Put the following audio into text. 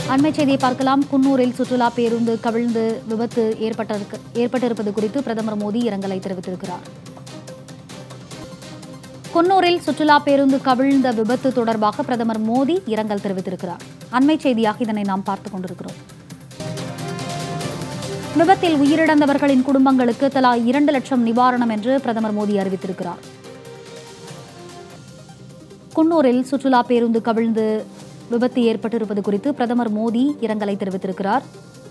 அண்மை செய்தியை பார்க்கலாம் குன்னூரில் சுற்றுலா பேருந்து கவிழ்ந்து விபத்து ஏற்பட்டிருக்கு ஏற்பட்டிருப்பது குறித்து பிரதமர் மோடி இரங்கலை தெரிவித்திருக்கிறார் குன்னூரில் சுற்றுலா பேருந்து கவிழ்ந்த விபத்து தொடர்பாக பிரதமர் மோடி இரங்கல் தெரிவித்திருக்கிறார் அண்மை செய்தியாக இதனை நாம் பார்த்துக் கொண்டிருக்கிறோம் விபத்தில் உயிரிழந்தவர்களின் குடும்பங்களுக்கு தலா இரண்டு லட்சம் நிவாரணம் என்று பிரதமர் மோடி அறிவித்திருக்கிறார் குன்னூரில் சுற்றுலா பேருந்து கவிழ்ந்து விபத்து ஏற்பட்டிருப்பது குறித்து பிரதமர் மோடி இரங்கலை தெரிவித்திருக்கிறார்